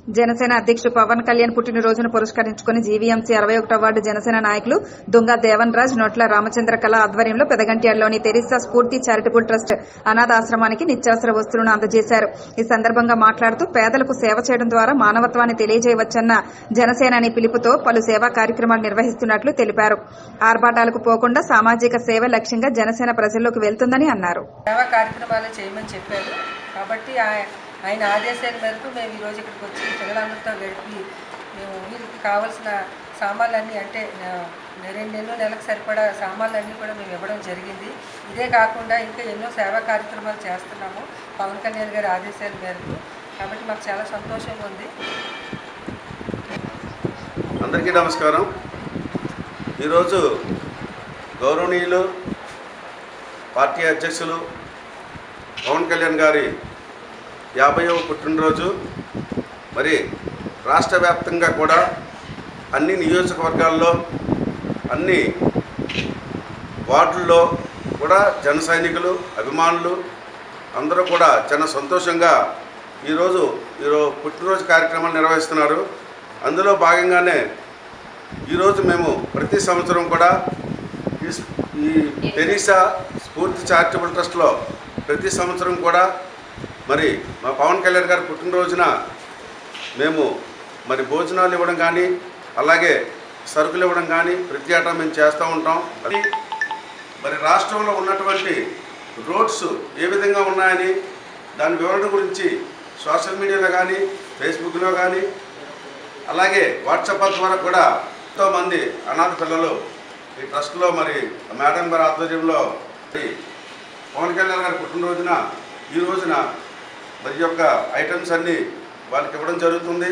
జనసేన అధ్యక్షుడు పవన్ కళ్యాణ్ పుట్టినరోజును పురస్కరించుకుని జీవీఎంసీ అరవై ఒకటో వార్డు జనసేన నాయకులు దుంగ దేవన్ రాజ్ నోట్ల రామచంద్ర కళ ఆధ్వర్యంలో పెదగంట్యాడలోని తెరిసా స్ఫూర్తి చారిటబుల్ ట్రస్ట్ అనాథాశ్రమానికి నిత్యావసర వస్తువులను అందజేశారు ఈ సందర్భంగా మాట్లాడుతూ పేదలకు సేవ చేయడం ద్వారా మానవత్వాన్ని తెలియజేయవచ్చన్న జనసేనాని పిలుపుతో పలు సేవా కార్యక్రమాలు నిర్వహిస్తున్నట్లు తెలిపారు ఆర్భాటాలకు పోకుండా సామాజిక సేవ లక్ష్యంగా జనసేన ప్రజల్లోకి వెళ్తుందని అన్నారు సేవా కార్యక్రమాలు చేయమని చెప్పారు కాబట్టి ఆయ- ఆయన ఆదేశాల మేరకు మేము ఈరోజు ఇక్కడికి వచ్చి పిల్లలందరితో గడిపి మేము వీరికి కావాల్సిన సామాన్లన్నీ అంటే ఆ, రెండు నెలలు నెలకు సరిపడా సామాన్లన్నీ కూడా మేము ఇవ్వడం జరిగింది ఇదే కాకుండా ఇంకా ఎన్నో సేవా కార్యక్రమాలు చేస్తున్నాము పవన్ కళ్యాణ్ గారి ఆదేశాల మేరకు కాబట్టి మాకు చాలా సంతోషంగా ఉంది అందరికీ నమస్కారం ఈరోజు గౌరవనీయులు పార్టీ అధ్యక్షులు పవన్ కళ్యాణ్ గారి యాభైవ పుట్టినరోజు మరి రాష్ట్ర వ్యాప్తంగా కూడా అన్ని నియోజకవర్గాల్లో అన్ని వార్డుల్లో కూడా జన సైనికులు అభిమానులు అందరూ కూడా చాలా సంతోషంగా ఈరోజు ఈరోజు పుట్టినరోజు కార్యక్రమాలు నిర్వహిస్తున్నారు అందులో భాగంగానే ఈరోజు మేము ప్రతి సంవత్సరం కూడా ఈ స్- ఈ టెనిసా స్ఫూర్తి చారిటబుల్ ట్రస్ట్లో ప్రతి సంవత్సరం కూడా మరి మా పవన్ కళ్యాణ్ గారి పుట్టినరోజున మేము మరి భోజనాలు ఇవ్వడం కానీ అలాగే సరుకులు ఇవ్వడం కానీ ప్రతి ఏటా మేము చేస్తూ ఉంటాం అది మరి రాష్ట్రంలో ఉన్నటువంటి రోడ్స్ ఏ విధంగా ఉన్నాయని దాని వివరణ గురించి సోషల్ మీడియాలో కానీ ఫేస్బుక్లో కానీ అలాగే వాట్సాప్ ద్వారా కూడా ఎంతోమంది అనాథ పిల్లలు ఈ ట్రస్ట్లో మరి మేడం గారి ఆధ్వర్యంలో మరి పవన్ కళ్యాణ్ గారి పుట్టినరోజున ఈ రోజున మరి ఈ యొక్క ఐటమ్స్ అన్నీ వాళ్ళకి ఇవ్వడం జరుగుతుంది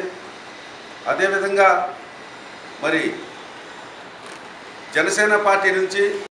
అదేవిధంగా మరి జనసేన పార్టీ నుంచి